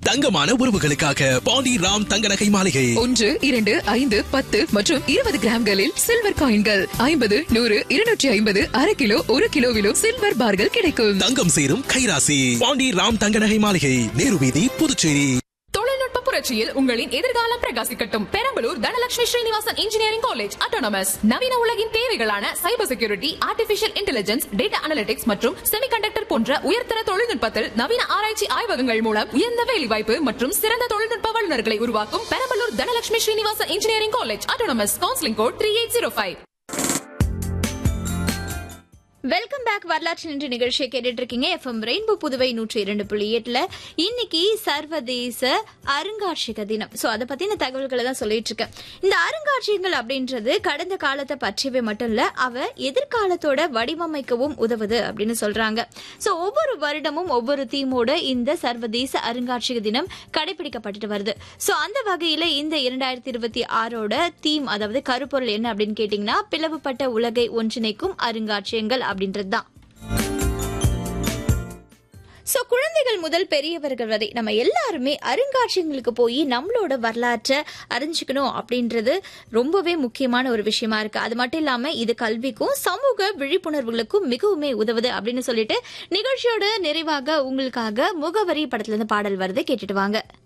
தங்கமான உறவுகளுக்காக பாண்டி ராம் தங்க நகை மாளிகை ஒன்று இரண்டு ஐந்து பத்து மற்றும் இருபது கிராம்களில் சில்வர் காயின்கள் ஐம்பது நூறு இருநூற்றி ஐம்பது அரை கிலோ ஒரு கிலோவிலும் சில்வர் பார்கள் கிடைக்கும் தங்கம் சேரும் கைராசி பாண்டி ராம் தங்க நகை மாளிகை நேரு வீதி புதுச்சேரி தொழில்நுட்ப புரட்சியில் உங்களின் எதிர்காலம் பிரகாசிக்கட்டும் Perambalur Dhanalakshmi Srinivasan engineering college autonomous நவீன உலகின் தேவைகளான cyber security artificial intelligence data analytics மற்றும் செமிகண்டக்டர் போன்ற உயர்தர தொழில்நுட்பத்தில் நவீன ஆராய்ச்சி ஆய்வகங்கள் மூலம் உயர்ந்த வேலைவாய்ப்பு மற்றும் சிறந்த தொழில்நுட்ப வல்லுநர்களை உருவாக்கும் Perambalur Dhanalakshmi Srinivasan engineering college autonomous counselling code three eight zero five welcome back வரலாற்று நின்று நிகழ்ச்சியை கேட்டுட்டு இருக்கீங்க எஃப்எம் ரெயின்போ புதுவை நூற்றி இரண்டு புள்ளி எட்டுல இன்னைக்கு சர்வதேச அருங்காட்சியக தினம் சோ அதை பத்தின தகவல்களை தான் சொல்லிட்டு இருக்கேன் இந்த அருங்காட்சியகங்கள் அப்படின்றது கடந்த காலத்தை பற்றியவை மட்டும் இல்ல அவ எதிர்காலத்தோட வடிவமைக்கவும் உதவுது அப்படின்னு சொல்றாங்க சோ ஒவ்வொரு வருடமும் ஒவ்வொரு தீமோட இந்த சர்வதேச அருங்காட்சியக தினம் கடைபிடிக்கப்பட்டுட்டு வருது சோ அந்த வகையில இந்த இரண்டாயிரத்தி இருபத்தி ஆறோட தீம் அதாவது கருப்பொருள் என்ன அப்படின்னு கேட்டீங்கன்னா பிளவுபட்ட உலகை ஒன்றிணைக்கும் அருங்காட்சியகங்கள் அப்படின்றது தான் சோ குழந்தைகள் முதல் பெரியவர்கள் வரை நம்ம எல்லாருமே அருங்காட்சியங்களுக்கு போய் நம்மளோட வரலாற்றை அறிஞ்சுக்கணும் அப்படின்றது ரொம்பவே முக்கியமான ஒரு விஷயமா இருக்கு அது மட்டும் இல்லாம இது கல்விக்கும் சமூக விழிப்புணர்வுகளுக்கும் மிகவுமே உதவுது அப்படின்னு சொல்லிட்டு நிகழ்ச்சியோட நிறைவாக உங்களுக்காக முகவரி படத்துல இருந்து பாடல் வருது கேட்டுட்டு வாங்க